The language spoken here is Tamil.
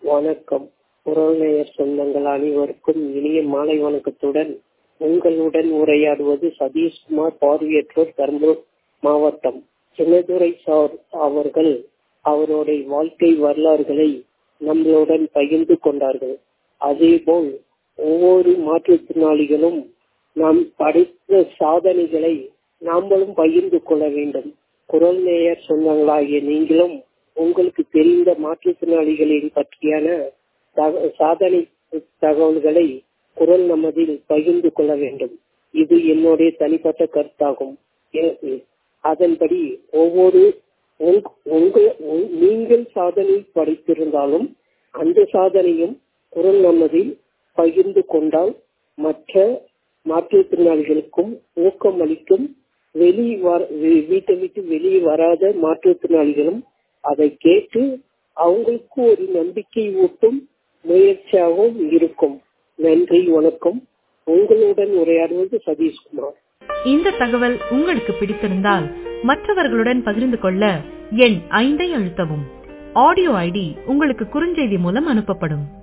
வணக்கம் உறவினர் சொந்தங்கள் அனைவருக்கும் இனிய மாலை வணக்கத்துடன் உங்களுடன் உரையாடுவது சதீஷ்குமார் பார்வையற்றோர் பெரம்பலூர் மாவட்டம் சின்னதுரை சார் அவர்கள் அவருடைய வாழ்க்கை வரலாறுகளை நம்மளுடன் பகிர்ந்து கொண்டார்கள் அதேபோல் ஒவ்வொரு மாற்றுத்திறனாளிகளும் நாம் படைத்த சாதனைகளை நாமளும் பகிர்ந்து கொள்ள வேண்டும் குரல் நேயர் சொந்தங்களாகிய நீங்களும் உங்களுக்கு தெரிந்த மாற்றுத்திறனாளிகளின் பற்றியான சாதனை தகவல்களை குரல் நமதில் பகிர்ந்து கொள்ள வேண்டும் இது என்னுடைய தனிப்பட்ட கருத்தாகும் அதன்படி ஒவ்வொரு நீங்கள் சாதனை படைத்திருந்தாலும் அந்த சாதனையும் குரல் நமதில் பகிர்ந்து கொண்டால் மற்ற மாற்றுத்திறனாளிகளுக்கும் ஊக்கம் அளிக்கும் வெளி வீட்டை விட்டு வெளியே வராத மாற்றுத்திறனாளிகளும் அதை கேட்டு அவங்களுக்கு ஒரு நம்பிக்கை ஊட்டும் முயற்சியாகவும் இருக்கும் நன்றி வணக்கம் உங்களுடன் உரையாடுவது சதீஷ்குமார் இந்த தகவல் உங்களுக்கு பிடித்திருந்தால் மற்றவர்களுடன் பகிர்ந்து கொள்ள எண் ஐந்தை அழுத்தவும் ஆடியோ ஐடி உங்களுக்கு குறுஞ்செய்தி மூலம் அனுப்பப்படும்